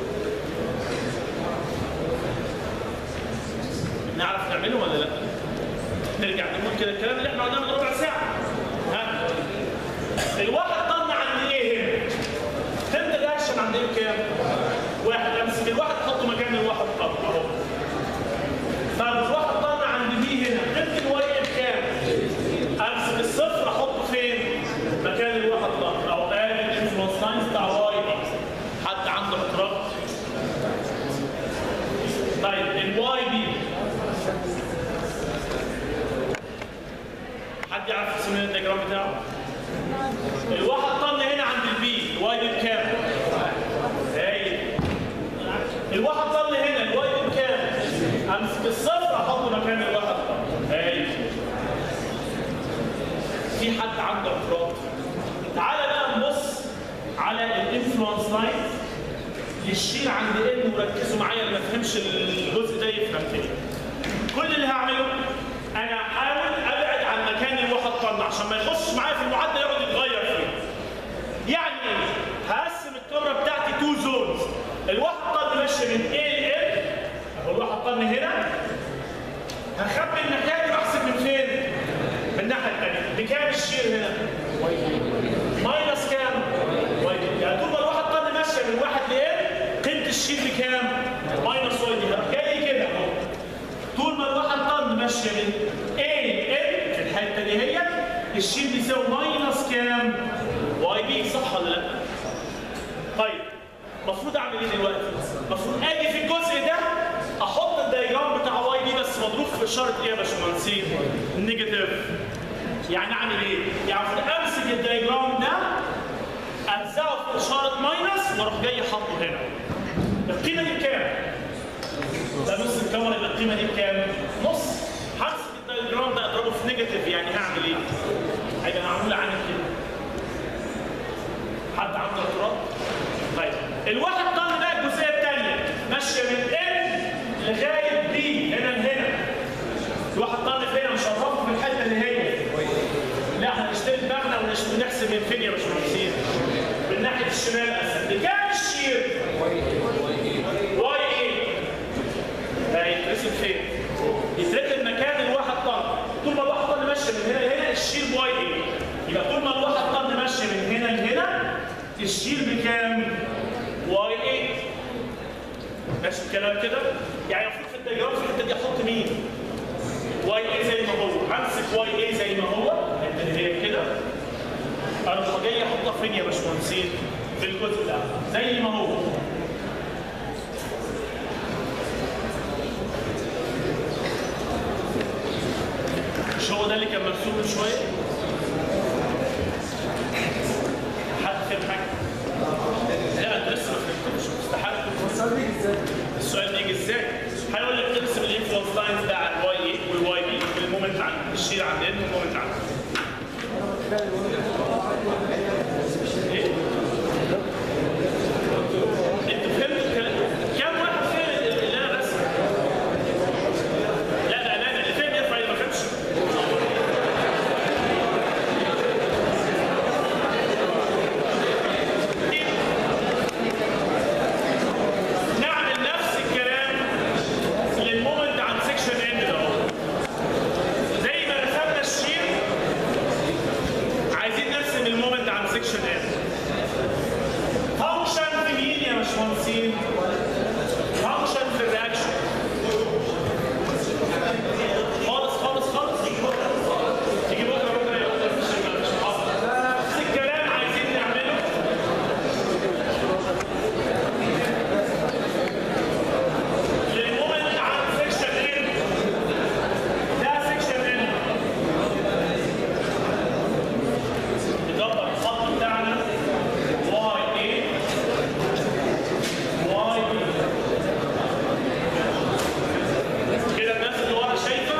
نعرف نعمله ولا لا؟ نرجع نقول كده الكلام اللي احنا قلناه من ربع ساعة. ها؟ الواحد طن عند ايه هنا؟ فهمت الرياكشن عند ايه كام؟ واحد امسك الواحد حطه مكان الواحد طن اهو. طب الواحد طن عند بي هنا قيمه الواي بكام؟ امسك الصفر احطه فين؟ مكان الواحد طن او ادي الانفلونس لاينز بتاع واي حد عنده اعتراض؟ طيب الواي بي حد يعرف يرسم لنا الدياجرام بتاعه؟ الواحد طن هنا عند البي الواي بي بكام؟ هايل الواحد طن هنا الواي بي بكام؟ امسك الصفر احطه مكان الواحد طن هايل في حد عنده اعتراض تعالى بقى نبص على الانفلونس لاين للشير عند ان وركزوا معايا اللي ما فهمش الجزء ده يفهم تاني كل اللي هعمله انا هحاول ابعد عن مكان الواحد طن عشان ما يخش معايا في المعادله يقعد يتغير فيه يعني ايه؟ هقسم الكاميرا بتاعتي تو زونز الواحد طن ماشي من A ل L اهو الواحد طن هنا الشيل بيساوي ماينس كام؟ واي بي صح ولا لا؟ طيب المفروض اعمل ايه دلوقتي؟ المفروض اجي في الجزء ده احط الدايجرام بتاع واي بي بس مضروب في اشاره ايه يا باشمهندسين؟ نيجاتيف يعني اعمل ايه؟ يعني المفروض امسك الدايجرام ده الزقه في اشاره ماينس واروح جاي حاطه هنا. القيمه دي بكام؟ ده نص الكاميرا يبقى القيمه دي بكام؟ نص همسك الدايجرام ده اضربه في نيجاتيف يعني هعمل ايه؟ هيبقى معمول عامل كده. حد عنده اعتراض؟ طيب الواحد طن بقى الجزئيه الثانيه ماشيه من ان لغايه بي هنا لهنا. الواحد طن في هنا مش هنربطه في الحته اللي هي. لا احنا نشتري دماغنا ونش- ونحسب من فين يا باشمهندسين؟ من ناحيه الشمال اسهل. بكام الشير؟ واي ايه؟ ده يترسم فين؟ يتركب مكان الواحد طن طول ما الواحد طن ماشي من هنا لهنا الشيل بواي ايه؟ يبقى طول ما الواحد طن ماشي من هنا لهنا الشيل بكام؟ واي ايه؟ ماشي الكلام كده؟ يعني المفروض في الدياجرام في الحته دي احط مين؟ واي ايه زي ما هو همسك واي ايه زي ما هو الحته اللي هي كده اروح جاي احطها فين يا باشمهندسين؟ في الجزء ده زي ما هو مش هو ده اللي كان مرسوم من شويه؟ حد فاهم حاجه؟ لا انت لسه ما فهمتوش استحاله السؤال بيجي ازاي؟ هيقول لك ترسم الانفلونس لاينز ده على الواي اي والواي بي والمومنت عند الشير عند ان والمومنت عند ايه؟ انت فهمت الكلام؟ كم واحد فهم اللي انا رسمه؟ لا لا لا اللي فهم يرفع اللي ما فهمش نعمل نفس الكلام للمومنت عن سكشن اند ده اهو. زي ما رسمنا الشير عايزين نرسم المومنت عن سكشن اند فانكشن في مين يا باشمهندسين؟ فانكشن في الرياكشن خالص خالص خالص تيجي بكره تيجي بكره بكره يا بكره مش مش حاضر نفس الكلام عايزين نعمله للمومنت عن سكشن ان ده سكشن ان ندبر الخط بتاعنا واي اي واي بي كده الناس اللي ورا شايفه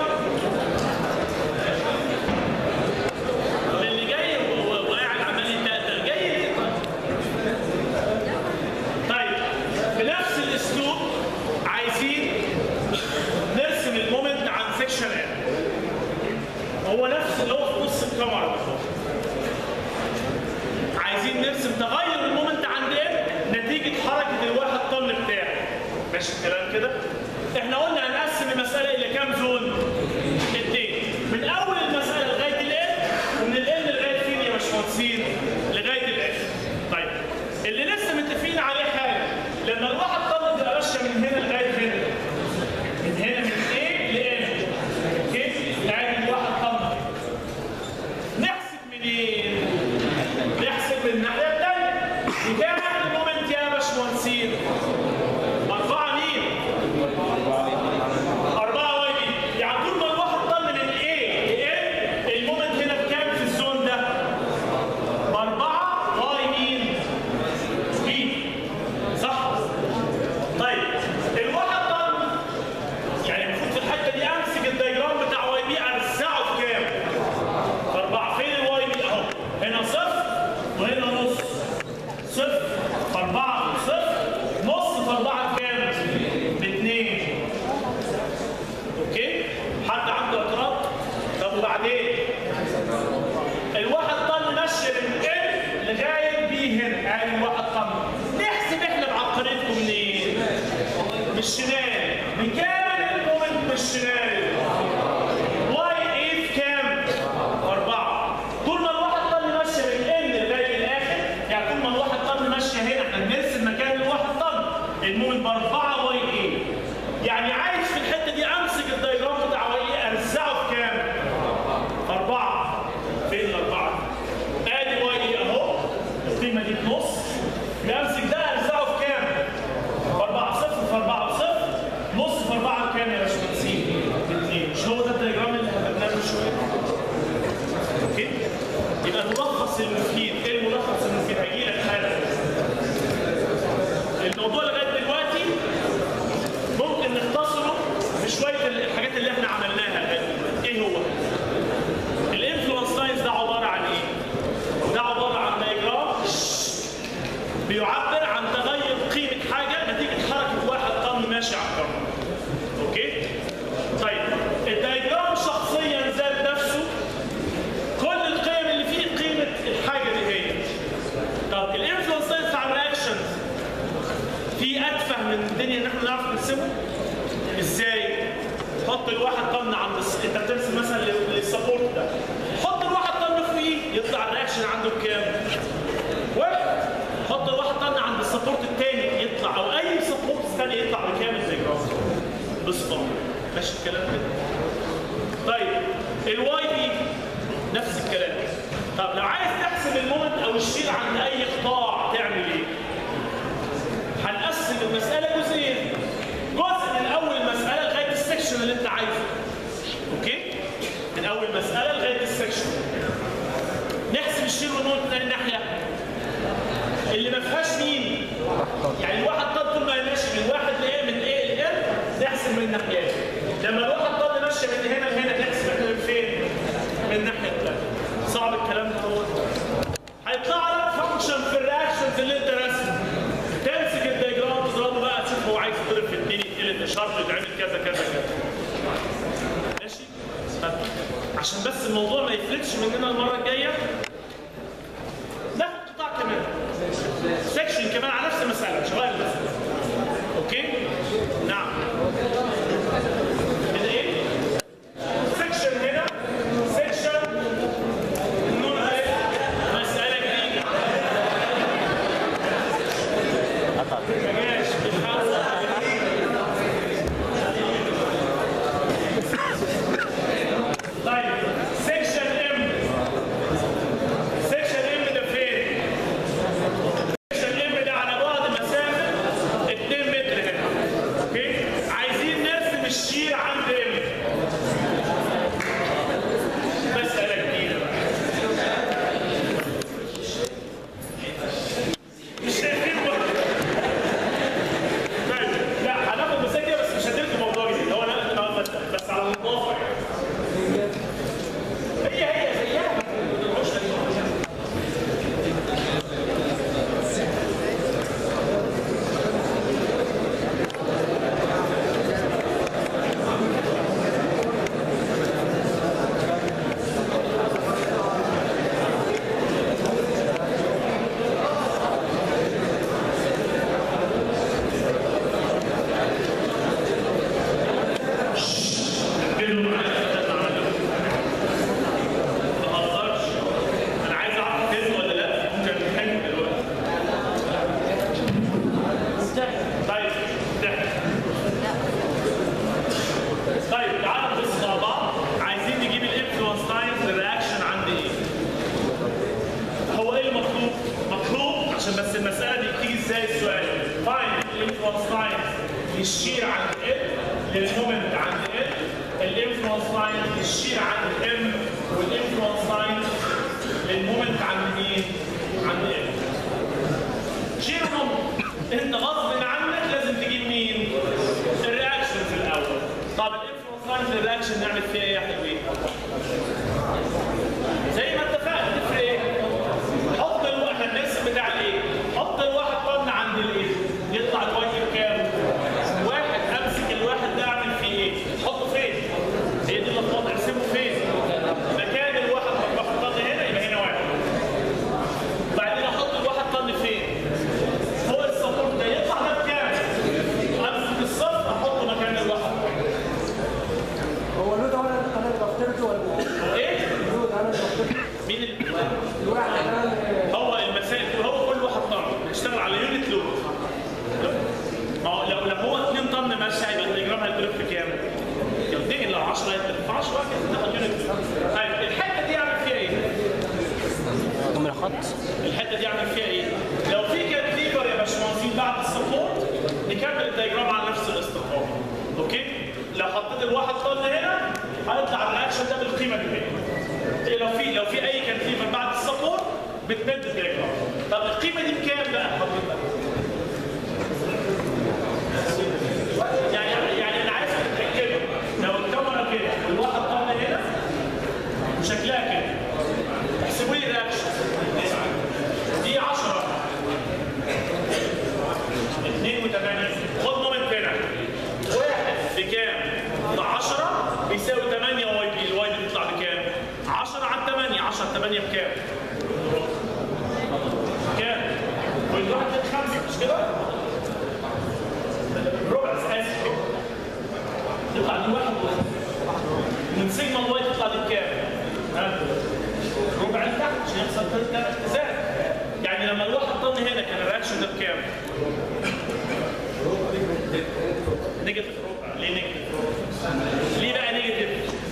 اللي جاي و- و- وقاعد عمال يتقدر جاي ليه طيب؟ طيب بنفس الاسلوب عايزين نرسم المومنت عن سكشن ان هو نفس اللي هو في نص الكاميرا بالظبط عايزين نرسم تغير المومنت عند ان نتيجه حركه الواحد طن بتاعه ماشي الكلام كده احنا قلنا هنقسم المساله الى كام زون اتنين من اول المساله لغايه الان ومن الان لغايه فين يا باشمهندسين لغايه الان طيب اللي لسه متفقين عليه حاجه لما الواحد طن تبقى ماشيه من هنا لغايه هنا من هنا من ايه لان اوكي ادي الواحد طن نحسب منين نحسب من الناحيه الثانيه بكام المومنت يا باشمهندسين أربعة مين؟ أربعة واي بي يعني طول ما الواحد طن من A ل N المومنت هنا بكام في الزون ده؟ بأربعة واي مين؟ بي صح؟ طيب الواحد طن يعني المفروض في الحتة دي أمسك الدياجرام بتاع واي بي أرزعه في كام؟ في أربعة فين الواي بي أهو؟ هنا صفر وهنا نص صفر في أربعة صفر نص في أربعة بكام؟ باثنين أوكي؟ حد عنده اعتراض؟ طب وبعدين؟ الواحد طن ماشي من ان لغايه بي هنا ادي واحد طن نحسب احنا بعقليتكم منين؟ من الشمال بكام المومنت من الشمال؟ واي ايه في كام؟ أربعة طول ما الواحد طن ماشي من ان لغايه الاخر يعني طول ما الواحد طن ماشي هنا احنا بنرسم مكان الواحد طن المومنت بأربعة واي ايه يعني عايز في الحته دي امسك الدايجرام بتاع واي ايه ارزعه في كام؟ أربعة فين الملخص المفيد ايه الملخص المفيد هجي لك حالا الموضوع لغايه دلوقتي ممكن نختصره بشويه الحاجات اللي احنا عملناها ايه هو الانفلونس ساينس ده عباره عن ايه ده عباره عن دايجرام بيعبر عن تغير قيمه حاجه نتيجه حركه واحد طن ماشي على الكهرباء اوكي طيب الدايجرام شخصيا ذات نفسه كل القيم اللي فيه قيمه الحاجه دي هي طب الانفلونس ساينس على الرياكشنز في اتفه من الدنيا ان احنا نعرف نرسمه ازاي حط الواحد طن عند الس... انت بترسم مثلا لل- للسبورت ده حط الواحد طن فوقيه يطلع الرياكشن عنده بكام؟ واحد حط الواحد طن عند السبورت الثاني يطلع او اي سبورت ثاني يطلع بكام الديجرام؟ بصفر ماشي الكلام كده طيب الواي بي نفس الكلام طب لو عايز تحسب المومنت او الشيل عند اي قطاع تعمل ايه؟ هنقسم المسألة جزئين جزء من أول مسألة لغاية السكشن اللي أنت عايزه أوكي؟ من أول مسألة لغاية السكشن نحسب الشيل والنون من الناحية اللي ما فيهاش مين؟ يعني الواحد طن طول ما هي ماشي من واحد لإيه من إيه لإيه نحسب من الناحيات لما الواحد طن ماشية من هنا لهنا نحسب إحنا من فين؟ من الناحية الثانية صعب الكلام ده هو هيطلع لك فانكشن في الرياكشنز اللي انت راسمه تمسك الدياجرام تضربه بقى تشوف هو عايز يضرب في الدنيا يتقلب اشارته يتعمل كذا كذا كذا ماشي طب عشان بس الموضوع ما يفلتش مننا المره الجايه ناخد قطاع كمان سكشن كمان على نفس المساله مش غير المساله اوكي نعم كده ايه سكشن هنا سكشن النون اهي مساله جديده ماشي بتحاول طيب سكشن ام سكشن ام ده فين؟ سكشن ام ده على بعد مسافه 2 متر هنا اوكي؟ عايزين نرسم الشير عند ام مسألة جديدة بقى. مش شايفين بقى. طيب لا هناخد مساكة بس مش هتلقوا موضوع جديد هو انا بس, بس على النظافة يعني. هي هي زيها ما تقولوش كده معايا استنى اعمل ما بهزرش انا عايز اعرف فيلم ولا لا ممكن نتكلم دلوقتي طيب ده. طيب تعالى نبص مع بعض عايزين نجيب الانفلونس تايمز للرياكشن عند ايه؟ هو ايه المطلوب؟ مطلوب عشان بس المساله دي بتيجي ازاي السؤال فاين الانفلونس تايمز للشير عند ال للمومنت عند ال الانفلونس تايمز للشير عند ام والانفلونس تايمز للمومنت عند مين؟ عند ال شير مومنت انت غصب عنك لازم تجيب مين؟ الرياكشنز الاول طب الانفلونس تايمز للرياكشن نعمل فيها ايه يا حلوين؟ زي ما اتفقنا تفرق ايه؟ حط الواحد الناس بتاع الايه؟ حط الواحد طن عند الايه؟ يطلع الواي بكام؟ واحد امسك الواحد ده اعمل فيه ايه؟ حطه فين؟ هي دي اللخبطه ارسمه فين؟ مكان الواحد واحد طن هنا يبقى هنا واحد. بعدين احط الواحد طن فين؟ فوق السبورت ده يطلع ده بكام؟ امسك الصفر احطه مكان الواحد. هو اللود انا انا اللي بخترته ولا ايه؟ اللود انا اللي بخترته مين اللي الواحد انا اللي هو المسائل هو كل واحد طن نشتغل على يونت لود ما هو لو لو هو 2 طن ماشي هيبقى الجرام هيتضرب في كام؟ يومين لو 10 هيتضرب في 10 واحد تاخد يونت لود طيب الحته دي اعمل فيها ايه؟ من الخط الحته دي اعمل فيها ايه؟ لو في كانتليفر يا باشمهندسين بعد السبورت نكمل الدياجرام على نفس الاستقامه اوكي؟ لو حطيت الواحد طن هنا هيطلع الرياكشن ده بالقيمه دي هنا. إيه لو في لو في اي كانتليفر بعد السبورت بتمد الدياجرام طب القيمه دي بكام بقى حضرتك؟ يعني يعني انا عايز اتاكد لو الكاميرا كده والواحد طالع هنا وشكلها كده احسبوا لي الرياكشن دي 10 2 و8 خد مومنت هنا واحد بكام؟ ب 10 بيساوي 8 واي بي الواي بي بيطلع بكام؟ 10 على 8 10 8 بكام؟ كام؟ والواحد ده 5 مش كده؟ ربع اسف كده تطلع دي واحد ونص من سيجما الواي تطلع دي بكام؟ ها؟ ربع لتحت عشان يحصل تلت زاد يعني لما الواحد طن هنا كان الرياكشن ده بكام؟ نيجاتيف ربع ليه نيجاتيف ربع؟ ليه بقى نيجاتيف؟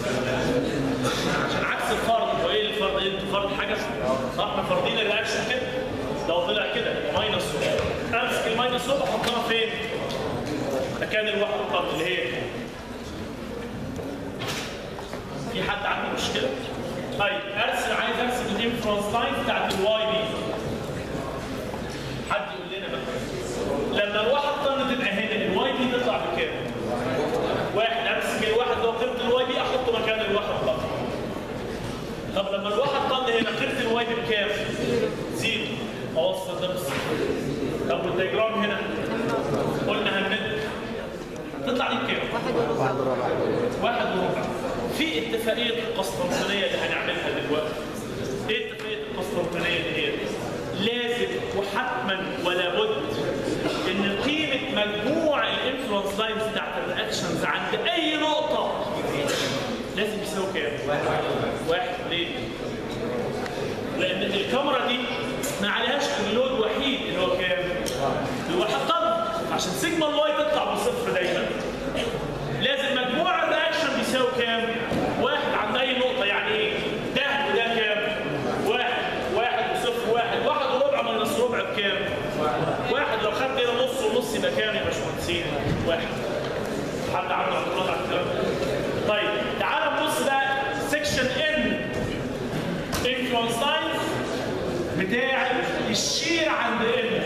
عشان عكس الفرض هو ايه الفرض؟ ايه انتوا فرض حاجه صح؟ احنا فارضين الرياكشن كده لو طلع كده ماينس ربع امسك الماينس ربع احطها فين؟ مكان الواحد طن اللي هي دي. في حد عنده مشكله؟ طيب ارسم عايز ارسم الانفلونس لاين بتاعت الواي بي حد يقول لنا بقى لما الواحد طن تبقى هنا الواي بي تطلع بكام؟ واحد امسك الواحد لو قيمه الواي بي احطه مكان الواحد طن طب لما الواحد طن هنا قيمه الواي بي بكام؟ زيرو اوصل ده بالصفر طب والدياجرام هنا قلنا هنمد تطلع دي بكام؟ واحد وربع واحد وربع في اتفاقية القسطنطينية اللي هنعملها دلوقتي ايه اتفاقية القسطنطينية اللي هي لازم وحتما ولا بد ان قيمة مجموع الانفلونس لاينز بتاعت الرياكشنز عند اي نقطة لازم يساوي كام؟ واحد ليه؟ لان الكاميرا دي ما عليهاش اللود وحيد اللي هو كام؟ الواحد طن عشان سيجما الواي تطلع بصفر دايما لازم مجموع الرياكشن بيساوي كام؟ واحد عند اي نقطة يعني ايه؟ ده وده كام؟ واحد واحد وصفر واحد واحد وربع ماينس ربع بكام؟ واحد لو خدت هنا نص ونص يبقى كام يا باشمهندسين؟ واحد حد عنده اعتراض على الكلام ده؟ طيب تعال نبص بقى سكشن ان انفلونس لاينز بتاع الشير عند ان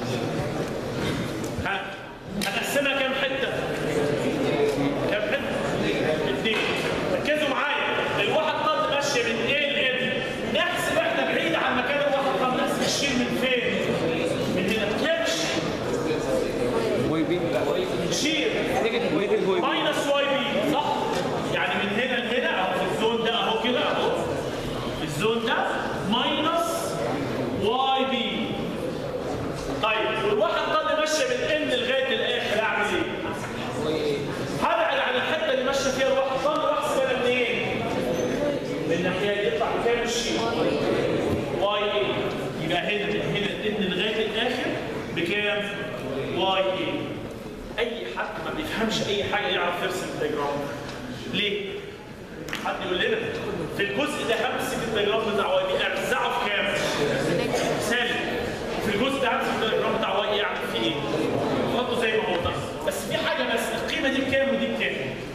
ها هنقسمها كام حته؟ كام حته؟ اثنين ركزوا معايا الواحد طن ماشيه من ايه لان نحسب احنا بعيد عن مكان الواحد طن نحسب الشيل من فين؟ من هنا تمشي واي بي شير نيجاتيف نيجاتيف واي بي ماينس واي بي صح؟ يعني من هنا لهنا اهو في الزون ده اهو كده اهو الزون ده ماينس واي بي طيب والواحد طن ماشيه من ان لغايه الاخر اعمل ايه؟ هبعد عن الحته اللي ماشيه فيها الواحد طن واحسب انا منين؟ من الناحيه دي يطلع بكام الشيء؟ واي اي يبقى هنا من هنا ان لغايه الاخر بكام؟ واي اي اي حد ما بيفهمش اي حاجه يعرف يرسم الدياجرام ليه حد يقول لنا في الجزء ده همسك الدياجرام بتاع واي بي ارزعه في كام سالب في الجزء ده همسك الدياجرام بتاع واي اي اعمل فيه ايه حطه زي ما هو ده بس في حاجه بس القيمه دي بكام ودي بكام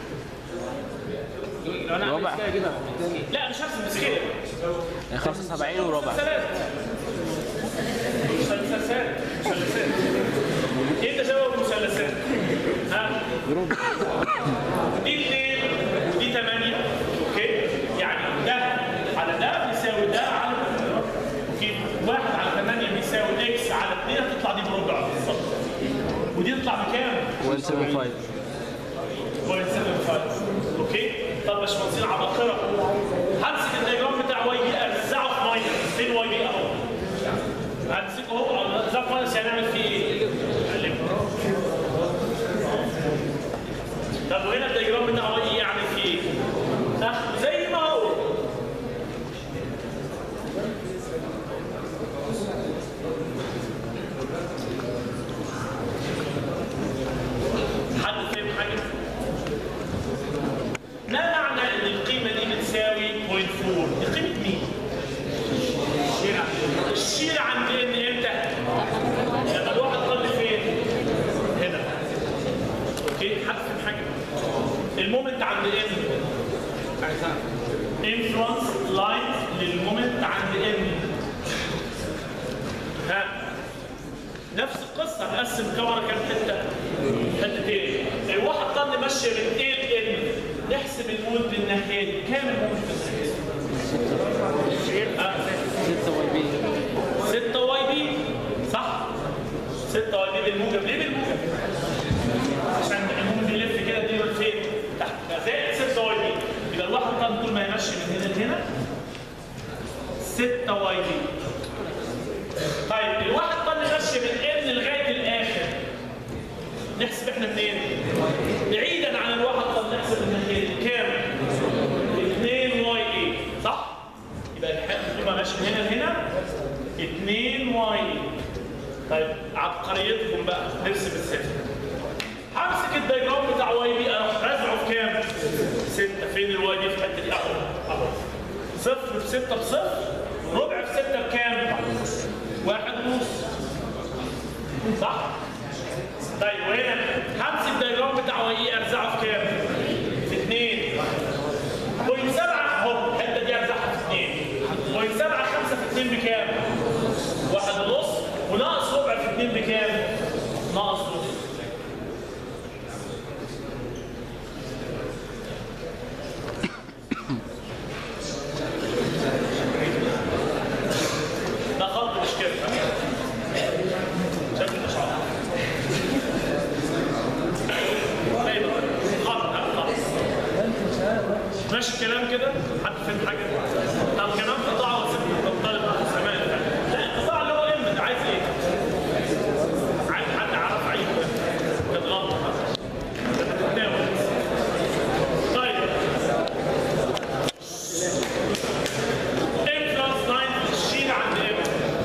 لو انا ربع لا مش هرسم بسكيل 75 وربع مسلسلات مسلسلات مسلسلات ايه تشابه المثلثات؟ ها؟ دي اثنين ودي ثمانية اوكي؟ يعني ده على ده بيساوي ده على ده اوكي؟ واحد على ثمانية بيساوي اكس على اثنين هتطلع دي بربع بالظبط ودي تطلع بكام؟ 175 0.75 اوكي طب باشمهندسين عباقره همسك الدياجرام بتاع واي بي ارزعه في ماينس فين واي بي اهو همسكه اهو ارزعه في ماينس يعني اعمل فيه ايه؟ أقلبه. طب وهنا الدياجرام بتاع واي بي يعمل فيه ايه؟ اخده زي ما هو حد فاهم حاجه؟ ما معنى ان القيمه دي بتساوي 0.4 دي قيمه مين الشير عند ان امتى لما الواحد طل فين هنا اوكي حد فاهم حاجه المومنت عند ان انفلونس لاين للمومنت عند ان نفس القصه هنقسم الكاميرا كام حته؟ حتتين الواحد طن ماشيه من ايه لان نحسب المود بالناحيه دي كام المود بالناحيه دي؟ آه. 6 واي بي 6 واي بي صح 6 واي بي بالموجب ليه بالموجب عشان الموجب بيلف كده دي فين تحت زائد 6 واي بي يبقى الواحد طن طول ما يمشي من هنا لهنا 6 واي بي طيب الواحد طن ماشي من ان لغايه الاخر نحسب احنا منين بعيدا عن الواحد طن نحسب الناحيه دي كام 2 واي اي صح يبقى الحق طول ما ماشي من هنا لهنا 2 واي طيب عبقريتكم بقى نرسم السته همسك الدياجرام بتاع واي بي انا رازعه في كام؟ 6 فين الواي بي في الحته دي اهو اهو صفر في 6 بصفر ربع في 6 بكام؟ واحد ونص صح؟ طيب وهنا همسك الدياجرام بتاع واي اي ارزعه في كام؟ في 2 بوينت 7 اهو الحته دي ارزعها في 2 بوينت 7 5 في 2 بكام؟ واحد ونص وناقص ربع في 2 بكام؟ ناقص نص ده خط مش كده شكل مش عارف ايوه خط خط ماشي الكلام كده حد فهم حاجه طب كلام قطاع وسيب الطالب زمان لا القطاع اللي هو ام انت عايز ايه عايز حد عارف عيب كانت غلطه بتتناول طيب انفلونس لاين الشيل عند ام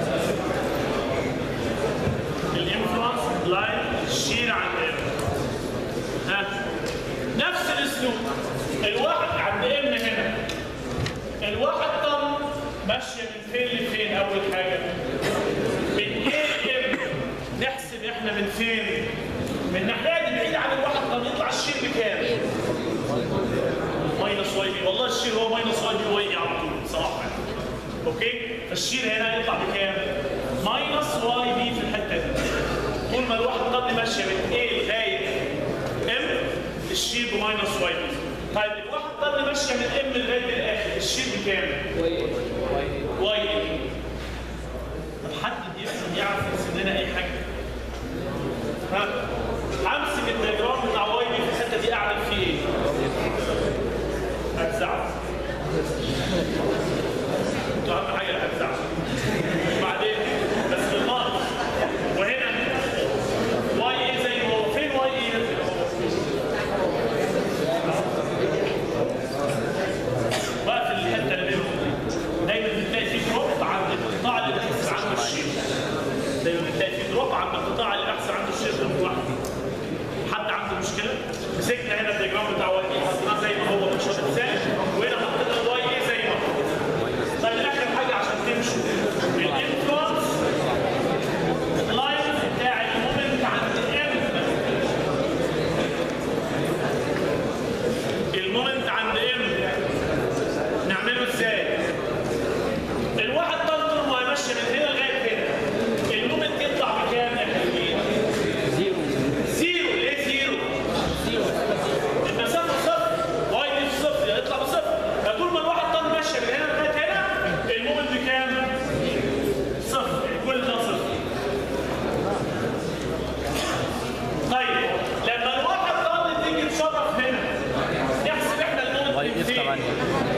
الانفلونس لاين الشيل عند ام ها نفس الاسلوب الواحد عند ام هنا الواحد طن ماشيه من فين لفين اول حاجه من ايه ام نحسب احنا من فين من ناحيه دي بعيد عن الواحد طن يطلع الشير بكام ماينس واي بي والله الشير هو ماينس واي بي واي على طول بصراحه يعني. اوكي فالشير هنا يطلع بكام ماينس واي بي في الحته دي طول ما الواحد طن ماشيه من ايه لغايه ام الشير بماينس واي بي طيب الواحد طن ماشيه من ام لغايه الاخر الشير بكام واي اي طب حد يفهم يعرف يرسم لنا اي حاجه ها همسك الدياجرام بتاع واي بي في الحته دي اعمل فيه ايه هتزعل انتوا اهم حاجه هتزعل بعدين بس بالناقص وهنا واي ايه زي ما هو فين واي ايه واقف الحته اللي بينهم دي دايما بتلاقي في دروب عند القطاع اللي بتحس عنده الشيء دايما بتلاقي في دروب عند القطاع اللي بيحس عنده الشيء ده لوحده حد عنده مشكله مسكنا هنا الدياجرام بتاع واي ايه حطيناه زي ما هو مش مثال وهنا حطينا واي ايه زي ما هو طيب اخر حاجه عشان تمشوا الانفلونس لاين بتاع المومنت عند ام المومنت عند ام نعمله ازاي؟ الواحد طن طول ما ماشي من هنا لغايه هنا المومنت يطلع بكام يا حبيبي؟ زيرو زيرو ليه زيرو؟ المسافه صفر واي دي صفر يطلع بصفر فطول ما الواحد طن ماشي من هنا لغايه هنا المومنت بكام؟ صفر كل ده صفر طيب لما الواحد طن تيجي تصرف هنا نحسب احنا المومنت واي اف بفين؟ 8